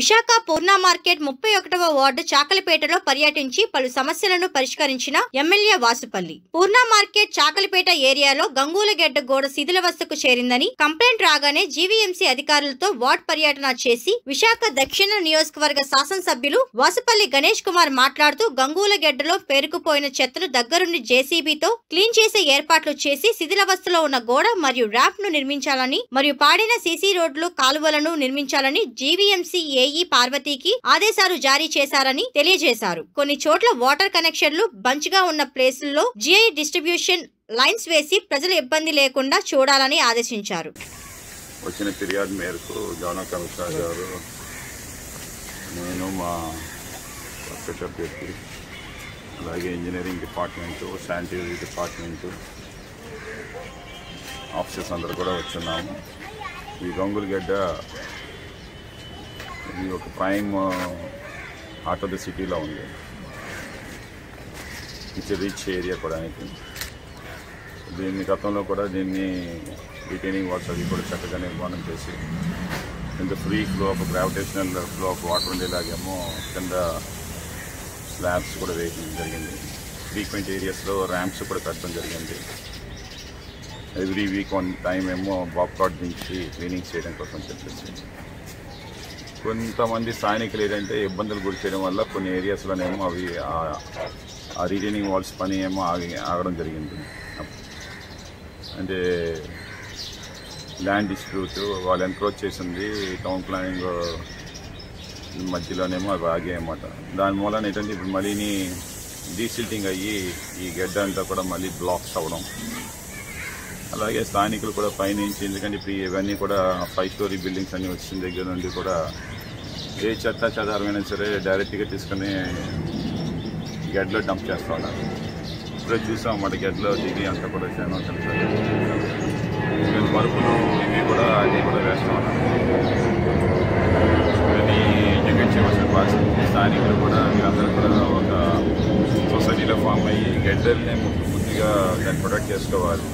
విశాఖ పూర్ణ market ముప్పై ఒకటవ ward చాకలిపేటలో పర్యటించి పలు సమస్యలను పరిష్కరించిన ఎమ్మెల్యే వాసుపల్లి పూర్ణ మార్కెట్ చాకలిపేట ఏరియాలో గంగూలగెడ్డ గోడ శిథిలవస్థకు చేరిందని కంప్లైంట్ రాగానే జీవీఎంసీ అధికారులతో వార్డ్ పర్యటన చేసి విశాఖ దక్షిణ నియోజకవర్గ శాసనసభ్యులు వాసుపల్లి గణేష్ కుమార్ మాట్లాడుతూ గంగూలగెడ్డలో పేరుకుపోయిన చెత్తను దగ్గరుండి జేసీబీతో క్లీన్ చేసే ఏర్పాట్లు చేసి శిథిలవస్థలో ఉన్న గోడ మరియు ర్యాంప్ ను నిర్మించాలని మరియు పాడిన సీసీ రోడ్లు కాలువలను నిర్మించాలని జీవీఎంసీ ఏఈ పార్వతీకి ఆదేశాలు జారీ చేశారని తెలియజేశారు కొన్ని చోట్ల వాటర్ కనెక్షన్లు బంచ్ గా ఉన్న ప్లేసుల్లో జిఐ డిస్ట్రిబ్యూషన్ లైన్స్ వేసి ప్రజలు ఇబ్బంది లేకుండా చూడాలని ఆదేశించారు వచ్చిన ఫిర్యాదు మేరకు జోనల్ కమిషనర్ గారు నేను మా సెక్రటరీ అలాగే engineering department sanitary department officers అందరూ కూడా వచ్చున్నాము ఈ గంగులగడ్డ ఇది ఒక ప్రైమ్ హార్ట్ ఆఫ్ ద సిటీలో ఉంది ఇట్స్ రీచ్ ఏరియా కూడా దీన్ని గతంలో కూడా దీన్ని రిటైనింగ్ వాల్స్ అవి కూడా చక్కగా నిర్మాణం చేసి కింద free flow of gravitational flow of water ఉండేలాగేమో కింద స్లాబ్స్ కూడా వేయడం జరిగింది ఫ్రీక్వెంట్ ఏరియాస్లో ర్యాంప్స్ కూడా పెట్టడం జరిగింది ఎవ్రీ వీక్ వన్ టైం ఏమో బాక్ కార్డ్ దించి క్లీనింగ్ చేయడం కోసం చెప్పేసి కొంతమంది స్థానికులు ఏంటంటే ఇబ్బందులు గురి చేయడం వల్ల కొన్ని ఏరియాస్లోనేమో అవి ఆ- ఆ రిటైనింగ్ వాల్స్ పని ఏమో ఆగి ఆగడం జరిగింది అంటే ల్యాండ్ డిస్ప్యూట్ వాళ్ళు ఎంక్రోచ్ చేసింది టౌన్ ప్లానింగ్ మధ్యలోనేమో అవి ఆగాయి అన్నమాట దాని మూలన ఏంటంటే ఇప్పుడు మళ్ళీని డీసిల్టింగ్ అయ్యి ఈ గడ్డ అంతా కూడా మళ్ళీ బ్లాక్స్ అవ్వడం అలాగే స్థానికులు కూడా పైనుంచి ఎందుకంటే ఇప్పుడు ఇవన్నీ కూడా ఫైవ్ స్టోరీ బిల్డింగ్స్ అన్ని వచ్చిన దగ్గర నుండి కూడా ఏ చెత్త చెదారమైనా సరే డైరెక్ట్గా తీసుకుని గడ్డలో డంప్ చేస్తూ ఉన్నారు ఇప్పుడే చూసాం అన్నమాట గడ్డలో దిగి అంతా కూడా చాలా కలిసారు ఈవెన్ పరుపులు ఇవి కూడా అది కూడా వేస్తూ ఉన్నారు ఇవన్నీ ఎడ్యుకేట్ చేయవలసిన బాధ్యత స్థానికులు కూడా వీళ్ళందరూ కూడా ఒక సొసైటీలో ఫామ్ అయ్యి గడ్డల్ని ముద్దు ముద్దుగా దాన్ని ప్రొటెక్ట్ చేసుకోవాలి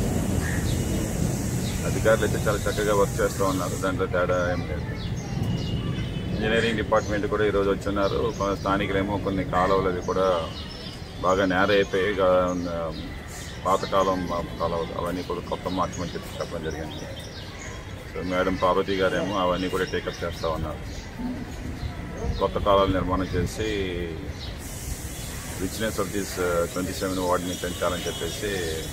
అధికారులు అయితే చాలా చక్కగా వర్క్ చేస్తూ ఉన్నారు దాంట్లో తేడా ఏం లేదు ఇంజనీరింగ్ డిపార్ట్మెంట్ కూడా ఈరోజు వచ్చున్నారు కొ- స్థానికులేమో కొన్ని కాలువలు అవి కూడా బాగా నేర అయిపోయి గా- పాతకాలం కాలువలు అవన్నీ కూడా కొత్త మార్చమని చెప్పి చెప్పడం జరిగింది సో మేడం పార్వతి గారేమో అవన్నీ కూడా టేకప్ చేస్తూ ఉన్నారు కొత్త కాలాలు నిర్మాణం చేసి richness of this twenty seven వార్డ్ని పెంచాలని చెప్పేసి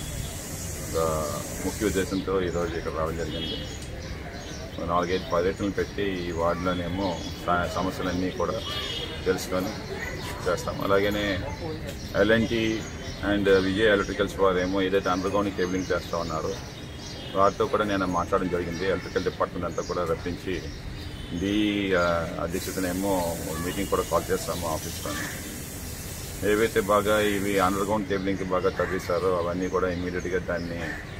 ఒక ముఖ్య ఉద్దేశంతో ఈరోజు ఇక్కడ రావడం జరిగింది సో నాలుగైదు పర్యటనలు పెట్టి ఈ వార్డులోనేమో స- సమస్యలన్నీ కూడా తెలుసుకొని చేస్తాం అలాగనే ఎల్ఎన్టీ అండ్ విజయ్ ఎలక్ట్రికల్స్ వారేమో ఏదైతే అండర్గ్రౌండ్ కేబులింగ్ చేస్తూ ఉన్నారో వారితో కూడా నేను మాట్లాడడం జరిగింది ఎలక్ట్రికల్ డిపార్ట్మెంట్ అంతా కూడా రప్పించి డి ఆ, అధ్యక్షతనేమో మీటింగ్ కూడా కాల్ చేస్తాము ఆఫీస్లోని ఏవైతే బాగా ఇవి అండర్ గ్రౌండ్ కేబులింగ్కి బాగా తవ్వేశారో అవన్నీ కూడా ఇమీడియట్గా దాన్ని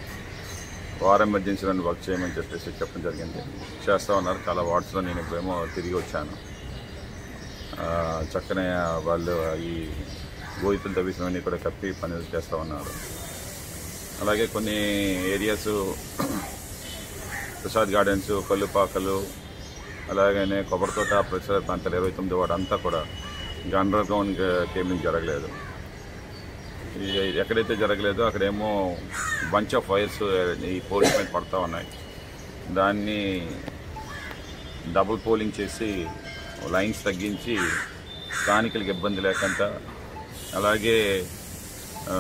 వార్ ఎమర్జెన్సీలను వర్క్ చేయమని చెప్పేసి చెప్పడం జరిగింది చేస్తూ ఉన్నారు చాలా వార్డ్స్లో నేను ఇప్పుడేమో తిరిగి వచ్చాను ఆ, చక్కనే వాళ్ళు ఈ గోయితులు తవ్వేసినవన్నీ కూడా కప్పి పనులు చేస్తూ ఉన్నారు అలాగే కొన్ని ఏరియాస్ ప్రసాద్ గార్డెన్స్ కల్లుపాకలు అలాగనే కొబ్బరితోట పరిసర ప్రాంతాలు ఇరవై తొమ్మిది వాడు అంతా కూడా ఇంకా అండర్ గ్రౌండ్ కేబులింగ్ జరగలేదు ఈ- ఎక్కడైతే జరగలేదో అక్కడేమో బంచ్ ఆఫ్ వైర్స్ ఈ పోల్స్ మీద పడతా ఉన్నాయి దాన్ని డబుల్ పోలింగ్ చేసి లైన్స్ తగ్గించి స్థానికులకు ఇబ్బంది లేకుండా అలాగే ఆ,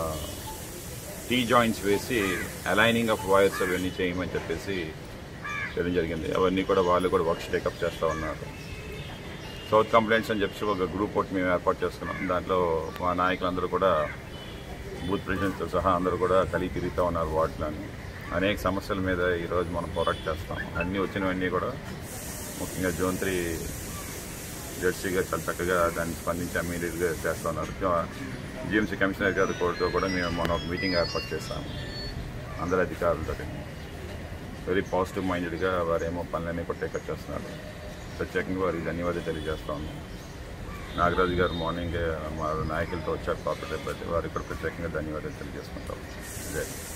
టీ జాయింట్స్ వేసి అలైనింగ్ ఆఫ్ వైర్స్ అవన్నీ చేయమని చెప్పేసి చేయడం జరిగింది అవన్నీ కూడా వాళ్ళు కూడా వర్క్స్ టేకప్ చేస్తూ ఉన్నారు సౌత్ కంప్లైంట్స్ అని చెప్పి ఒక గ్రూప్ ఒకటి మేము ఏర్పాటు చేసుకున్నాం దాంట్లో మా నాయకులందరూ కూడా బూత్ ప్రెసిడెంట్తో సహా అందరూ కూడా కలిగి తిరుగుతూ ఉన్నారు వార్డులోని అనేక సమస్యల మీద ఈరోజు మనం పోరాటం చేస్తాం అన్నీ వచ్చినవన్నీ కూడా ముఖ్యంగా జోన్ త్రీ జెడ్సీగా చాలా చక్కగా దాన్ని స్పందించి ఇమీడియట్గా చేస్తూ ఉన్నారు జిఎంసీ కమిషనర్ గారి కోర్టుతో కూడా మేము మొన్న ఒక మీటింగ్ ఏర్పాటు చేస్తాము అందరి అధికారులతో వెరీ పాజిటివ్ మైండెడ్గా వారేమో పనులన్నీ కూడా టేకప్ చేస్తున్నారు ప్రత్యేకంగా వారికి ధన్యవాదాలు తెలియజేస్తా ఉన్నాం నాగరాజు గారు మార్నింగ్ మా నాయకులతో వచ్చారు కాపరేటివ్ వారికి కూడా ప్రత్యేకంగా ధన్యవాదాలు తెలియజేసుకుంటాం జై హింద్.